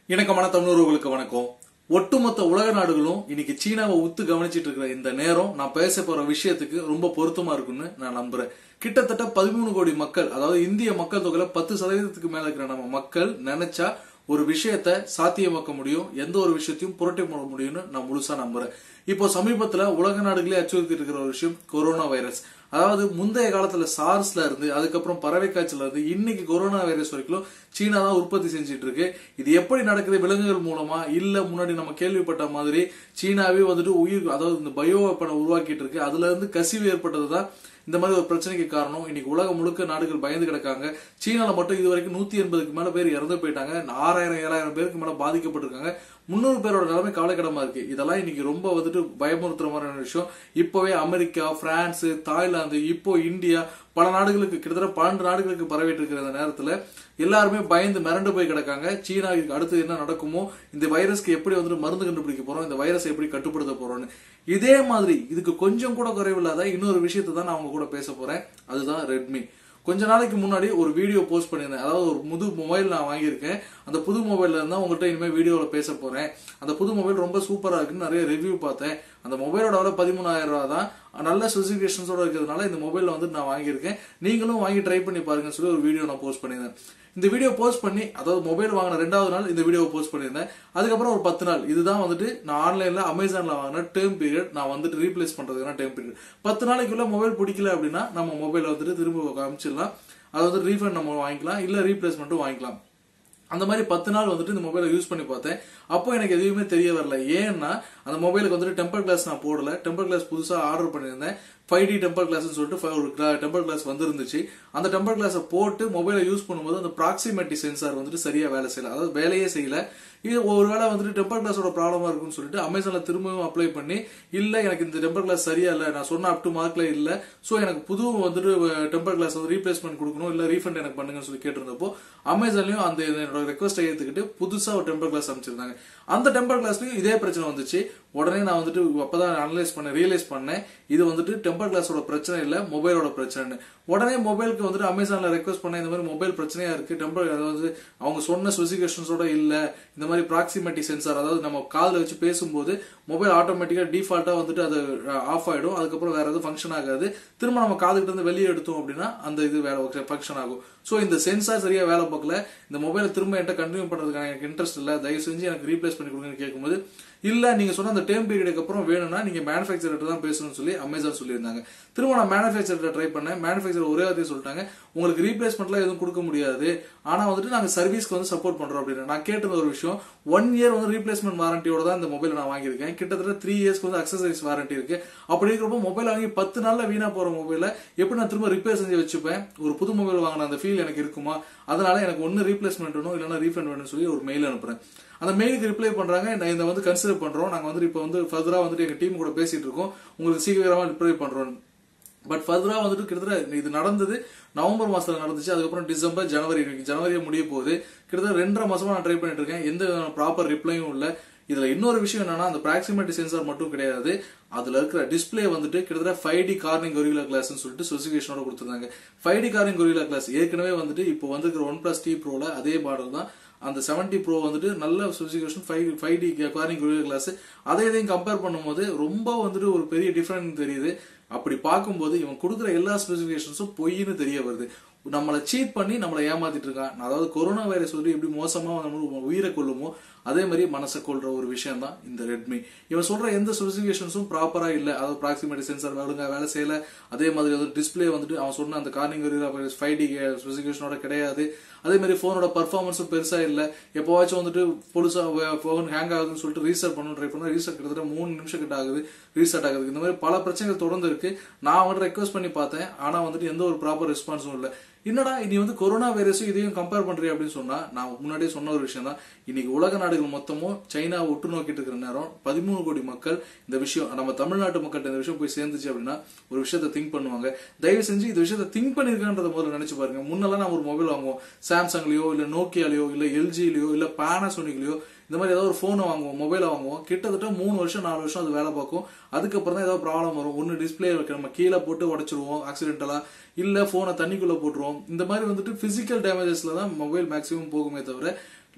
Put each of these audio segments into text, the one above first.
இணக்கமான தமிழர்களுக்கு வணக்கம் ஒட்டுமொத்த உலக நாடுகளும் இன்னைக்கு சீனாவை உத்து கவனிச்சிட்டு இருக்கிற இந்த நேரம் நான் பேச போற விஷயத்துக்கு ரொம்ப பொருத்தமா இருக்கும்னு நான் நம்புறேன் கிட்டத்தட்ட பதிமூணு கோடி மக்கள் அதாவது இந்திய மக்கள் தொகையில பத்து சதவீதத்துக்கு மேல இருக்கிற நம்ம மக்கள் நினைச்சா ஒரு விஷயத்த சாத்தியமாக்க முடியும் எந்த ஒரு விஷயத்தையும் புரட்டி போட முடியும்னு நான் முழுசா நம்புறேன் இப்போ சமீபத்துல உலக நாடுகளே அச்சுறுத்தி இருக்கிற ஒரு விஷயம் கொரோனா வைரஸ் அதாவது முந்தைய காலத்துல சார்ஸ்ல இருந்து அதுக்கப்புறம் பறவை காய்ச்சல்ல இருந்து இன்னைக்கு கொரோனா வைரஸ் வரைக்கும் சீனா தான் உற்பத்தி செஞ்சுட்டு இருக்கு இது எப்படி நடக்குது விலங்குகள் மூலமா இல்ல முன்னாடி நம்ம கேள்விப்பட்ட மாதிரி சீனாவே வந்துட்டு உயிர் அதாவது இந்த பயோ வெப்பனை உருவாக்கிட்டு இருக்கு அதுல இருந்து கசிவு ஏற்பட்டதுதான் இந்த மாதிரி ஒரு பிரச்சனைக்கு காரணம் இன்னைக்கு உலகம் முழுக்க நாடுகள் பயந்து கிடக்காங்க சீனால மட்டும் இது வரைக்கும் நூத்தி எண்பதுக்கு மேல பேர் இறந்து போயிட்டாங்க ஆறாயிரம் ஏழாயிரம் பேருக்கு மேல பாதிக்கப்பட்டிருக்காங்க முன்னூறு பேரோட நிலைமை கவலைக்கிடமா இருக்கு இதெல்லாம் இன்னைக்கு ரொம்ப வந்துட்டு பயமுறுத்துற மாதிரியான விஷயம் இப்பவே அமெரிக்கா பிரான்ஸ் தாய்லாந்து இப்போ இந்தியா பல நாடுகளுக்கு கிட்டத்தட்ட பன்னெண்டு நாடுகளுக்கு பரவிட்டு இருக்கிற இந்த நேரத்துல எல்லாருமே பயந்து மிரண்டு போய் கிடக்காங்க சீனாவுக்கு அடுத்து என்ன நடக்குமோ இந்த வைரஸ்க்கு எப்படி வந்துட்டு மருந்து கண்டுபிடிக்க போறோம் இந்த வைரஸை எப்படி கட்டுப்படுத்த போறோம்னு இதே மாதிரி இதுக்கு கொஞ்சம் கூட குறைவில்லாத இன்னொரு விஷயத்தை தான் நான் அவங்க கூட பேச போறேன் அதுதான் ரெட்மி கொஞ்ச நாளைக்கு முன்னாடி ஒரு வீடியோ போஸ்ட் பண்ணியிருந்தேன் அதாவது ஒரு புது மொபைல் நான் வாங்கியிருக்கேன் அந்த புது மொபைல்ல இருந்தா உங்கள்கிட்ட இனிமேல் வீடியோவில் பேச போறேன் அந்த புது மொபைல் ரொம்ப சூப்பரா இருக்குன்னு நிறைய ரிவ்யூ பார்த்தேன் அந்த மொபைலோட விலை பதிமூணாயிரம் ரூபா தான் நல்ல ஸ்பெசிபிகேஷன்ஸோட இருக்கிறதுனால இந்த மொபைல் வந்து நான் வாங்கியிருக்கேன் நீங்களும் வாங்கி ட்ரை பண்ணி பாருங்கன்னு சொல்லி ஒரு வீடியோ நான் போஸ்ட் பண்ணியிருந்தேன் இந்த வீடியோ போஸ்ட் பண்ணி அதாவது மொபைல் வாங்கின ரெண்டாவது நாள் இந்த வீடியோ போஸ்ட் பண்ணியிருந்தேன் அதுக்கப்புறம் ஒரு பத்து நாள் இதுதான் வந்துட்டு நான் ஆன்லைன்ல அமேசான்ல வாங்கின டேர்ம் பீரியட் நான் வந்துட்டு ரீப்ளேஸ் பண்றதுக்கான டேர்ம் பீரியட் பத்து நாளைக்குள்ள மொபைல் பிடிக்கல அப்படின்னா நம்ம மொபைல் வந்துட்டு திரும்ப காமிச்சிடலாம் அது வந்து ரீஃபண்ட் நம்ம வாங்கிக்கலாம் இல்ல ரீப்ளேஸ்மெண்ட்டும் வாங்கிக்கலாம் அந்த மாதிரி பத்து நாள் வந்துட்டு இந்த மொபைலை யூஸ் பண்ணி பார்த்தேன் அப்போ எனக்கு எதுவுமே தெரிய வரல ஏன்னா அந்த மொபைலுக்கு வந்துட்டு டெம்பர் கிளாஸ் நான் போடல டெம்பர் கிளாஸ் புதுசா ஆர்டர் பண்ணியிருந்தேன் ஃபைவ் டி டெம்பர் கிளாஸ்னு சொல்லிட்டு ஒரு டெம்பர் கிளாஸ் வந்துருந்துச்சு அந்த டெம்பர் கிளாஸை போட்டு மொபைலை யூஸ் பண்ணும்போது அந்த ப்ராக்சிமேட்டி சென்சார் வந்துட்டு சரியா வேலை செய்யல அதாவது வேலையே செய்யல இது ஒருவேளை வந்துட்டு டெம்பர் கிளாஸோட ப்ராப்ளமா இருக்கும்னு சொல்லிட்டு அமேசான்ல திரும்பவும் அப்ளை பண்ணி இல்ல எனக்கு இந்த டெம்பர் கிளாஸ் சரியா இல்ல நான் சொன்ன அப் டு மார்க்ல இல்ல சோ எனக்கு புது வந்துட்டு டெம்பர் கிளாஸ் வந்து ரீப்ளேஸ்மெண்ட் கொடுக்கணும் இல்ல ரீஃபண்ட் எனக்கு பண்ணுங்கன்னு சொல்லி கேட்டிருந்தப்போ அமேசான்லயும் அந்த என்னோட ரெக்வஸ்ட் ஏத்துக்கிட்டு புதுசா ஒரு டெம்பர் கிளாஸ் அமைச்சிருந்தாங்க அந்த டெம்பர் கிளாஸ்லயும் இதே பிரச்சனை வந்துச்சு உடனே நான் வந்துட்டு அப்பதான் அனலைஸ் பண்ண ரியலைஸ் பண்ணேன் இது வந்துட்டு டெம்பர் கிளாஸோட பிரச்சனை இல்ல மொபைலோட பிரச்சனை உடனே மொபைலுக்கு வந்துட்டு அமேசான்ல ரெக்வஸ்ட் பண்ண இந்த மாதிரி மொபைல் பிரச்சனையா இருக்கு டெம்பர் அதாவது அவங்க சொன்ன ஸ்பெசிபிகேஷன்ஸோட இல்ல இந்த மாதிரி ப்ராக்சிமேட்டி சென்சார் அதாவது நம்ம காதுல வச்சு பேசும்போது மொபைல் ஆட்டோமேட்டிக்கா டிஃபால்ட்டா வந்துட்டு அது ஆஃப் ஆயிடும் அதுக்கப்புறம் வேற எதுவும் ஃபங்க்ஷன் ஆகாது திரும்ப நம்ம காதுகிட்ட இருந்து வெளியே எடுத்தோம் அப்படின்னா அந்த இது வேலை ஃபங்க்ஷன் ஆகும் ஸோ இந்த சென்சார் சரியா வேலை பார்க்கல இந்த மொபைலை திரும்ப என்கிட்ட கண்டினியூ பண்றதுக்கான எனக்கு இன்ட்ரெஸ்ட் இல்ல தயவு செஞ்சு எனக்கு ரீப்ளேஸ் பண்ணி கொடுங்கன்னு கேட்கும்போது இல்ல நீங்க சொன்ன அந்த டேம் பீரியடுக்கு அப்புறம் வேணும்னா நீங்க மேனுஃபேக்சர் தான் பேசணும்னு சொல்லி அமேசான் சொல்லியிருந்தாங்க திரும்ப நான் மேனுஃபேக்சர் ட்ரை பண்ணேன் மேனுஃபேக்சர் ஒரே வார்த்தையை சொல்லிட்டாங்க உங்களுக்கு ரீப்ளேஸ்மெண்ட்லாம் எதுவும் கொடுக்க முடியாது ஆனா வந்துட்டு நாங்க சர்வீஸ்க்கு வந்து சப்போர்ட் பண்றோம் அப்படின்னு நான் கேட்டது ஒரு விஷயம் ஒன் இயர் வந்து ரீப்ளேஸ்மெண்ட் வாரண்டியோட தான் இந்த மொபைல் நான் வாங்கியிருக்கேன் கிட்டத்தட்ட த்ரீ இயர்ஸ்க்கு வந்து அக்சசரிஸ் வாரண்டி இருக்கு அப்படி இருக்கிறப்போ மொபைல் வாங்கி பத்து நாள்ல வீணா போற மொபைல எப்படி நான் திரும்ப ரிப்பேர் செஞ்சு வச்சுப்பேன் ஒரு புது மொபைல் வாங்கின அந்த ஃபீல் எனக்கு இருக்குமா அதனால எனக்கு ஒன்னு ரீப்ளேஸ்மெண்ட் வேணும் இல்லைன்னா ரீஃபண்ட் வேணும்னு சொல்லி ஒரு மெயில் அனுப்புறேன் அந்த மெயிலுக்கு ரிப்ளை பண்றாங்க நான் இதை வந்து கன்சிடர் பண்றோம் நாங்க வந்துட்டு இப்போ வந்து ஃபர்தரா வந்துட்டு எங்க டீம் கூட பேசிட்டு இருக்கோம் உங்களுக்கு சீக்கிரமா ரிப்ளை பண்றோம் பட் ஃபர்தரா வந்துட்டு கிட்டத்தட்ட இது நடந்தது நவம்பர் மாசத்துல நடந்துச்சு அதுக்கப்புறம் டிசம்பர் ஜனவரி ஜனவரியே முடிய போகுது கிட்டத்தட்ட ரெண்டரை மாசமா நான் ட்ரை பண்ணிட்டு இருக்கேன் எந்த ப்ராப்பர் ரிப்ளையும் இல்ல இதுல இன்னொரு விஷயம் என்னன்னா அந்த ப்ராக்சிமேட்டி சென்சார் மட்டும் கிடையாது அதுல இருக்கிற டிஸ்பிளே வந்துட்டு கிட்டத்தட்ட five D Corning Gorilla glass சொல்லிட்டு ஸ்பெசிபிகேஷனோட கொடுத்துருந்தாங்க five D Corning Gorilla glass ஏற்கனவே வந்துட்டு இப்போ வந்துருக்கிற ஒன் பிளஸ் டி ப்ரோல அதே மாடல் தான் அந்த செவன்டி ப்ரோ வந்துட்டு நல்ல specification five five D Corning Gorilla glass அதை இதையும் கம்பேர் பண்ணும்போது ரொம்ப வந்துட்டு ஒரு பெரிய டிஃபரன்ஸ் தெரியுது அப்படி பார்க்கும்போது இவன் கொடுக்குற எல்லா ஸ்பெசிபிகேஷன்ஸும் பொய்ன்னு தெரிய வருது நம்மளை சீட் பண்ணி நம்மளை ஏமாத்திட்டு இருக்கான் அதாவது கொரோனா வைரஸ் வந்து எப்படி மோசமா நம்ம உயிரை கொள்ளுமோ அதே மாதிரி மனசை கொள்ற ஒரு விஷயம் தான் இந்த ரெட்மி இவன் சொல்ற எந்த ஸ்பெசிபிகேஷன்ஸும் ப்ராப்பரா இல்ல அதாவது ப்ராக்சிமேட்டி சென்சார் ஒழுங்கா வேலை செய்யல அதே மாதிரி வந்து டிஸ்பிளே வந்துட்டு அவன் சொன்ன அந்த கார்னிங் ஃபைவ் டி ஸ்பெசிபிகேஷனோட கிடையாது அதே மாதிரி போனோட பர்ஃபார்மன்ஸும் பெருசா இல்ல எப்போவாச்சும் வந்துட்டு புதுசா போன் ஹேங் ஆகுதுன்னு சொல்லிட்டு ரீசெட் பண்ணணும் ட்ரை பண்ணா ரீசெட் கிட்டத்தட்ட மூணு நிமிஷம் கிட்ட ஆகுது ரீசெட் ஆகுது இந்த மாதிரி பல பிரச்சனைகள் தொடர்ந்து இருக்கு நான் வந்து ரெக்வஸ்ட் பண்ணி பார்த்தேன் ஆனா வந்துட்டு எந்த ஒரு ப்ராப்பர் ரெஸ்பான்ஸும் இல்லை என்னடா இனி வந்து கொரோனா வைரஸும் இதையும் கம்பேர் பண்றிய அப்படின்னு சொன்னா நான் முன்னாடியே சொன்ன ஒரு விஷயம் தான் இன்னைக்கு உலக நாடுகள் மொத்தமும் சைனா ஒட்டு நோக்கிட்டு இருக்கிற நேரம் பதிமூணு கோடி மக்கள் இந்த விஷயம் நம்ம தமிழ்நாட்டு மக்கள்கிட்ட இந்த விஷயம் போய் சேர்ந்துச்சு அப்படின்னா ஒரு விஷயத்த திங்க் பண்ணுவாங்க தயவு செஞ்சு இந்த விஷயத்த திங்க் பண்ணிருக்கான்றத முதல்ல நினைச்சு பாருங்க முன்னெல்லாம் நான் ஒரு மொபைல் வாங்குவோம் சாம்சங்லயோ இல்ல நோக்கியாலயோ இல்ல எல்ஜிலயோ இல்ல பானாசோனிக்லயோ இந்த மாதிரி ஏதாவது ஒரு போனை வாங்குவோம் மொபைலை வாங்குவோம் கிட்டத்தட்ட மூணு வருஷம் நாலு வருஷம் அது வேலை பார்க்கும் அதுக்கப்புறம் தான் ஏதாவது ப்ராப்ளம் வரும் ஒன்னு டிஸ்பிளே நம்ம கீழே போட்டு உடச்சிருவோம் ஆக்சிடென்டலா இல்ல போனை தண்ணிக்குள்ள போட்டுருவோம் இந்த மாதிரி வந்துட்டு பிசிக்கல் டேமேஜஸ்ல தான் மொபைல் மேக்ஸிமம் போகுமே தவிர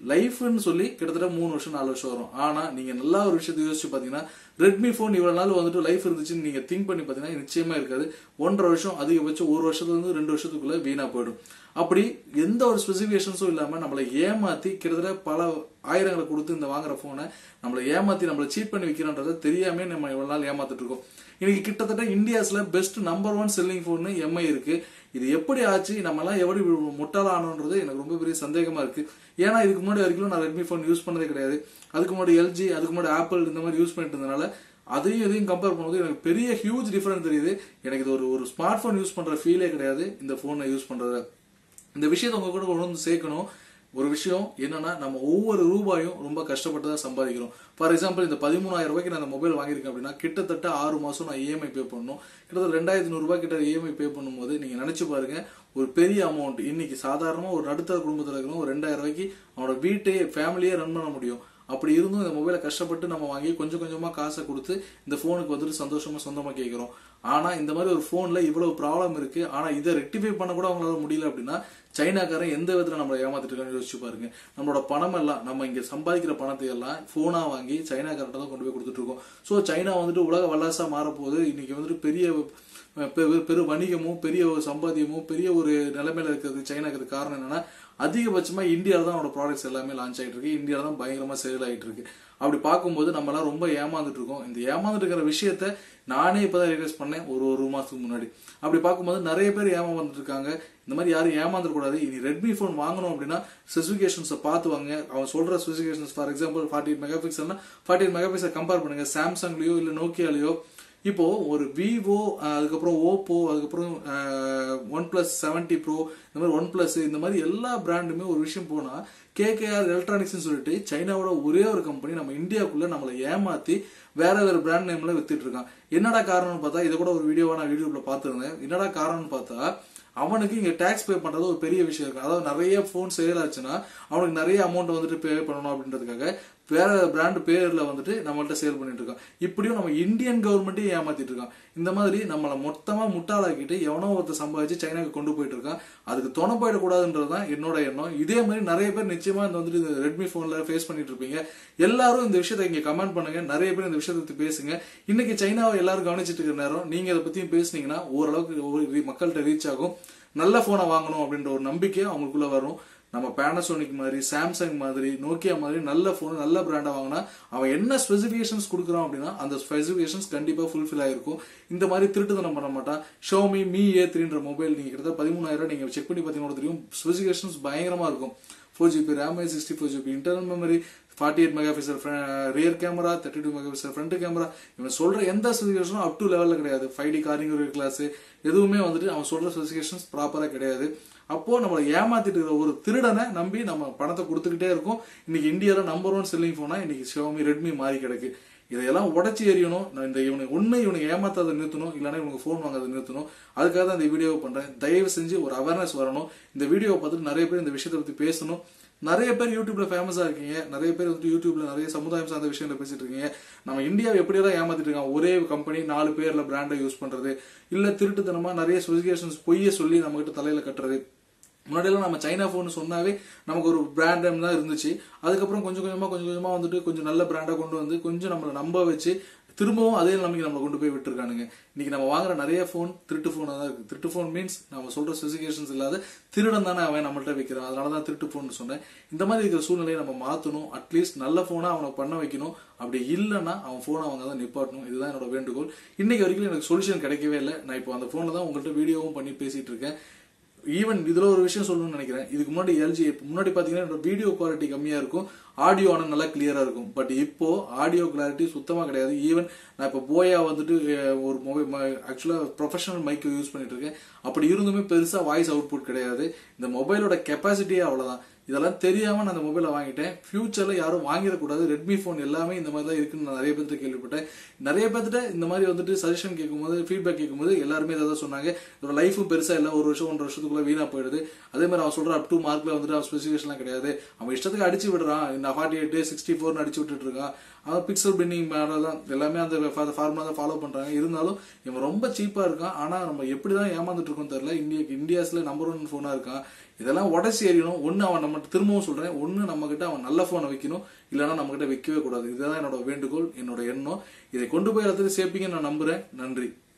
லைஃப்னு சொல்லி கிட்டத்தட்ட மூணு வருஷம் நாலு வருஷம் வரும் ஆனா நீங்க நல்லா ஒரு விஷயத்தை யோசிச்சு பாத்தீங்கன்னா ரெட்மி ஃபோன் இவ்வளவு நாள் வந்துட்டு லைஃப் இருந்துச்சுன்னு நீங்க திங்க் பண்ணி பாத்தீங்கன்னா நிச்சயமா இருக்காது ஒன்றரை வருஷம் அதிகபட்சம் ஒரு வருஷத்துல இருந்து ரெண்டு வருஷத்துக்குள்ள வீணா போயிடும் அப்படி எந்த ஒரு ஸ்பெசிபிகேஷன்ஸும் இல்லாம நம்மளை ஏமாத்தி கிட்டத்தட்ட பல ஆயிரங்களை கொடுத்து இந்த வாங்குற போனை நம்மளை ஏமாத்தி நம்மளை சீட் பண்ணி விற்கிறான்றதை தெரியாம நம்ம இவ்வளவு நாள் ஏமாத்திட்டு இருக்கோம் இன்னைக்கு கிட்டத்தட்ட இந்தியாஸ்ல best number one selling phone MI இருக்கு இது எப்படி ஆச்சு நம்ம எல்லாம் எப்படி முட்டாளானோன்றது எனக்கு ரொம்ப பெரிய சந்தேகமா இருக்கு ஏன்னா இதுக்கு முன்னாடி வரைக்கும் நான் ரெட்மி போன் யூஸ் பண்ணதே கிடையாது அதுக்கு முன்னாடி எல்ஜி அதுக்கு முன்னாடி ஆப்பிள் இந்த மாதிரி யூஸ் பண்ணிட்டு இருந்தனால அதையும் இதையும் கம்பேர் பண்ணும்போது எனக்கு பெரிய ஹியூஜ் டிஃபரன்ஸ் தெரியுது எனக்கு இது ஒரு ஒரு ஸ்மார்ட் போன் யூஸ் பண்ற ஃபீலே கிடையாது இந்த போனை யூஸ் பண்றது இந்த விஷயத்தை உங்க கூட கொண்டு வந்து சேர்க்கணும் ஒரு விஷயம் என்னன்னா நம்ம ஒவ்வொரு ரூபாயும் ரொம்ப கஷ்டப்பட்டு தான் சம்பாதிக்கிறோம் ஃபார் எக்ஸாம்பிள் இந்த பதிமூணாயிரம் ரூபாய்க்கு நான் இந்த மொபைல் வாங்கியிருக்கேன் அப்படின்னா கிட்டத்தட்ட ஆறு மாசம் நான் இஎம்ஐ பே பண்ணணும் கிட்டத்தட்ட ரெண்டாயிரத்தி நூறு ரூபாய் கிட்ட இஎம்ஐ பே பண்ணும்போது நீங்க நினைச்சு பாருங்க ஒரு பெரிய அமௌண்ட் இன்னைக்கு சாதாரணமா ஒரு நடுத்தர குடும்பத்தில் இருக்கிறோம் ஒரு ரெண்டாயிரம் ரூபாய்க்கு அவனோட வீட்டையே ஃபேமிலியே ரன் பண்ண முடியும் அப்படி இருந்தும் இந்த மொபைலை கஷ்டப்பட்டு நம்ம வாங்கி கொஞ்சம் கொஞ்சமா காசை கொடுத்து இந்த போனுக்கு வந்துட்டு சந்தோஷமா சொந்தமா கேட்கிறோம் ஆனா இந்த மாதிரி ஒரு போன்ல இவ்வளவு ப்ராப்ளம் இருக்கு ஆனா இதை ரெக்டிஃபை பண்ண கூட அவங்களால முடியல அப்படின்னா சைனாக்காரன் எந்த விதத்துல நம்மளை ஏமாத்திட்டு இருக்கான்னு யோசிச்சு பாருங்க நம்மளோட பணம் எல்லாம் நம்ம இங்க சம்பாதிக்கிற பணத்தை எல்லாம் போனா வாங்கி சைனாக்காரன் தான் கொண்டு போய் கொடுத்துட்டு இருக்கோம் சோ சைனா வந்துட்டு உலக வல்லரசா மாறப்போகுது இன்னைக்கு வந்துட்டு பெரிய பெரு- பெரு வணிகமும் பெரிய ஒரு சம்பாத்தியமும் பெரிய ஒரு நிலைமையில இருக்கிறது சைனாக்கு காரணம் என்னன்னா அதிகபட்சமா இந்தியால தான் அவனோட ப்ராடக்ட்ஸ் எல்லாமே லான்ச் ஆயிட்டு இருக்கு இந்தியால தான் பயங்கரமா சேல் ஆயிட்டு இருக்கு அப்படி பார்க்கும்போது நம்ம எல்லாம் ரொம்ப ஏமாந்துட்டு இருக்கோம் இந்த ஏமாந்துட்டு இருக்கிற விஷயத்த நானே இப்பதான் ரியலைஸ் பண்ணேன் ஒரு ஒரு மாசத்துக்கு முன்னாடி அப்படி பார்க்கும்போது நிறைய பேர் ஏமாந்துட்டு இருக்காங்க இந்த மாதிரி யாரும் ஏமாந்துட கூடாது இனி ரெட்மி ஃபோன் வாங்கணும் அப்படின்னா ஸ்பெசிஃபிகேஷன்ஸை பார்த்து வாங்க அவன் சொல்ற specifications for example forty eight mega பிக்சல்னா forty eight mega pixel compare பண்ணுங்க சாம்சங்லயோ இல்ல நோக்கியாலயோ இப்போ ஒரு விவோ அதுக்கப்புறம் ஓப்போ அதுக்கப்புறம் ஒன் பிளஸ் செவன்டி ப்ரோ இந்த மாதிரி ஒன் பிளஸ் இந்த மாதிரி எல்லா பிராண்டுமே ஒரு விஷயம் போனா கேகேஆர் எலக்ட்ரானிக்ஸ் சொல்லிட்டு சைனாவோட ஒரே ஒரு கம்பெனி நம்ம இந்தியாவுக்குள்ள நம்மளை ஏமாத்தி வேற வேற பிராண்ட் நேம்ல வித்துட்டு இருக்கான் என்னடா காரணம்னு பார்த்தா இதை கூட ஒரு வீடியோவா நான் யூடியூப்ல பார்த்திருந்தேன் என்னடா காரணம்னு பார்த்தா அவனுக்கு இங்க டாக்ஸ் பே பண்றது ஒரு பெரிய விஷயம் இருக்கு அதாவது நிறைய போன் சேல் ஆச்சுன்னா அவனுக்கு நிறைய அமௌண்ட் வந்துட்டு பே பண்ணணும் அப்படின்றதுக்காக வேற பிராண்ட் பேர்ல வந்துட்டு நம்மள்ட்ட சேல் பண்ணிட்டு இருக்கான் இப்படியும் நம்ம இந்தியன் கவர்மெண்ட்டே ஏமாத்திட்டு இருக்கான் இந்த மாதிரி நம்மள மொத்தமா முட்டாளாக்கிட்டு எவனோ ஒருத்தர் சம்பாதிச்சு சைனாக்கு கொண்டு போயிட்டு இருக்கான் அதுக்கு துணை போயிடக்கூடாதுன்றதுதான் என்னோட எண்ணம் இதே மாதிரி நிறைய பேர் நிச்சயமா இந்த வந்துட்டு இந்த ரெட்மி போன்ல ஃபேஸ் பண்ணிட்டு இருப்பீங்க எல்லாரும் இந்த விஷயத்தை இங்க கமெண்ட் பண்ணுங்க நிறைய பேர் இந்த விஷயத்தை பத்தி பேசுங்க இன்னைக்கு சைனாவை எல்லாரும் கவனிச்சிட்டு இருக்கிற நேரம் நீங்க இதை பத்தியும் பேசுனீங்கன்னா ஓரளவுக்கு ஒரு மக்கள்கிட்ட ரீச் ஆகும் நல்ல போனை வாங்கணும் அப்படின்ற ஒரு நம்பிக்கை அவங்களுக்குள்ள வரும் நம்ம பேனசோனிக் மாதிரி சாம்சங் மாதிரி நோக்கியா மாதிரி நல்ல போன் நல்ல பிராண்டா வாங்கினா அவன் என்ன ஸ்பெசிபிகேஷன்ஸ் கொடுக்குறான் அப்படின்னா அந்த ஸ்பெசிபிகேஷன்ஸ் கண்டிப்பா ஃபுல்ஃபில் ஆயிருக்கும் இந்த மாதிரி திருட்டுத்தனம் பண்ண மாட்டான் ஷோமி மீ ஏ த்ரீன்ற மொபைல் நீங்க கிட்டத்தட்ட பதிமூணாயிரம் நீங்க செக் பண்ணி பார்த்தீங்கன்னா தெரியும் ஸ்பெசிபிகேஷன்ஸ் பயங்கரமா இருக்கும் four GB RAM sixty four GB internal memory forty eight mega pixel rear camera thirty two mega pixel front camera இவன் சொல்ற எந்த ஸ்பெசிஃபிகேஷனும் அப் டு லெவல்ல கிடையாது ஃபைவ் டி காரிங் கிளாஸ் எதுவுமே வந்துட்டு அவன் சொல்ற ஸ்பெசிஃபிகேஷன்ஸ் ப்ராப்பரா கிடையாது அப்போ நம்மளை ஏமாத்திட்டு இருக்கிற ஒரு திருடனை நம்பி நம்ம பணத்தை கொடுத்துக்கிட்டே இருக்கோம் இன்னைக்கு இந்தியால நம்பர் ஒன் செல்லிங் போனா இன்னைக்கு ஷியோமி ரெட்மி மாறி கிடக்கு இதையெல்லாம் உடச்சி எறியணும் நான் இந்த இவனுக்கு ஒண்ணு இவனுக்கு ஏமாத்தாத நிறுத்தணும் இல்லைன்னா இவனுக்கு ஃபோன் வாங்காத நிறுத்தணும் அதுக்காக தான் இந்த வீடியோவை பண்றேன் தயவு செஞ்சு ஒரு அவேர்னஸ் வரணும் இந்த வீடியோவை பார்த்துட்டு நிறைய பேர் இந்த விஷயத்தை பத்தி பேசணும் நிறைய பேர் யூடியூப்ல ஃபேமஸா இருக்கீங்க நிறைய பேர் வந்து யூடியூப்ல நிறைய சமுதாயம் சார்ந்த விஷயங்களை பேசிட்டு இருக்கீங்க நம்ம இந்தியாவை எப்படியெல்லாம் ஏமாத்திட்டு இருக்காங்க ஒரே கம்பெனி நாலு பேர்ல பிராண்டை யூஸ் பண்றது இல்ல திருட்டுத்தனமா நிறைய ஸ்பெசிஃபிகேஷன்ஸ் பொய்ய சொல்லி நம்ம கிட்ட தலையில கட்டுறது முன்னாடியெல்லாம் நம்ம சைனா ஃபோன் சொன்னாவே நமக்கு ஒரு பிராண்ட் தான் இருந்துச்சு அதுக்கப்புறம் கொஞ்சம் கொஞ்சமா கொஞ்சம் கொஞ்சமா வந்துட்டு கொஞ்சம் நல்ல பிராண்டா கொண்டு வந்து கொஞ்சம் நம்மளை நம்ப வச்சு திரும்பவும் அதே நிலைமைக்கு நம்மளை கொண்டு போய் விட்டுருக்கானுங்க இன்னைக்கு நம்ம வாங்குற நிறைய ஃபோன் திருட்டு ஃபோனா தான் இருக்கு திருட்டு ஃபோன் மீன்ஸ் நம்ம சொல்ற ஸ்பெசிஃபிகேஷன்ஸ் இல்லாத திருடன் தானே அவன் நம்மள்ட்ட வைக்கிறான் அதனால தான் திருட்டு ஃபோன் சொன்னேன் இந்த மாதிரி இருக்கிற சூழ்நிலையை நம்ம மாத்தணும் அட்லீஸ்ட் நல்ல போனா அவனை பண்ண வைக்கணும் அப்படி இல்லைன்னா அவன் போனை அவங்க தான் நிப்பாட்டணும் இதுதான் என்னோட வேண்டுகோள் இன்னைக்கு வரைக்கும் எனக்கு சொல்யூஷன் கிடைக்கவே இல்லை நான் இப்போ அந்த போனை தான் உங்கள்கிட்ட வீடியோவும் பண்ணி பேசிட்டு இருக்கேன் ஈவன் இதுல ஒரு விஷயம் சொல்லணும்னு நினைக்கிறேன் இதுக்கு முன்னாடி எல்ஜி முன்னாடி பாத்தீங்கன்னா வீடியோ குவாலிட்டி கம்மியா இருக்கும் ஆடியோ ஆனால் நல்லா கிளியரா இருக்கும் பட் இப்போ ஆடியோ கிளாரிட்டி சுத்தமா கிடையாது ஈவன் நான் இப்போ போயா வந்துட்டு அஹ், ஒரு மொபைல் ஆக்சுவலா ப்ரொஃபஷனல் மைக் யூஸ் பண்ணிட்டு இருக்கேன் அப்படி இருந்துமே பெருசா வாய்ஸ் அவுட்புட் கிடையாது இந்த மொபைலோட கெப்பாசிட்டியே அவ்வளவுதான் இதெல்லாம் தெரியாம நான் அந்த மொபைலை வாங்கிட்டேன் ஃபியூச்சர்ல யாரும் வாங்கிடக்கூடாது ரெட்மி ஃபோன் எல்லாமே இந்த மாதிரி தான் இருக்குன்னு நான் நிறைய பேர்த்து கேள்விப்பட்டேன் நிறைய பேர்த்திட்ட இந்த மாதிரி வந்துட்டு சஜஷன் கேட்கும்போது ஃபீட்பேக் கேட்கும்போது எல்லாருமே இதை தான் சொன்னாங்க இதோட லைஃபும் பெருசா இல்ல ஒரு வருஷம் ஒன்றரை வருஷத்துக்குள்ள வீணா போயிடுது அதே மாதிரி அவன் சொல்ற அப் டூ மார்க்ல வந்துட்டு அவன் ஸ்பெசிஃபிகேஷன்லாம் கிடையாது அவன் இஷ்டத்துக்கு அடிச்சு விடுறான் இந்த ஃபார்ட்டி எயிட் சிக்ஸ்டி ஃபோர்னு அடிச்சு விட்டுட்டு இருக்கான் அவன் பிக்சல் பின்னிங் தான் எல்லாமே அந்த ஃபார்முலா தான் ஃபாலோ பண்றாங்க இருந்தாலும் இவன் ரொம்ப சீப்பா இருக்கான் ஆனா நம்ம எப்படிதான் ஏமாந்துட்டு இருக்கோம் தெரியல இந்தியா இந்தியாஸ்ல நம்பர் ஒன் போனா இருக்கான் இதெல்லாம் உடச்சி எறியணும் ஒன்னு அவன் நம்ம திரும்பவும் சொல்றேன் ஒன்னு நம்ம கிட்ட அவன் நல்ல போனை வைக்கணும் இல்லைன்னா நம்ம கிட்ட வைக்கவே கூடாது இதுதான் என்னோட வேண்டுகோள் என்னோட எண்ணம் இதை கொண்டு போய் இடத்துக்கு சேர்ப்பீங்கன்னு நான் நம்புறேன் நன்றி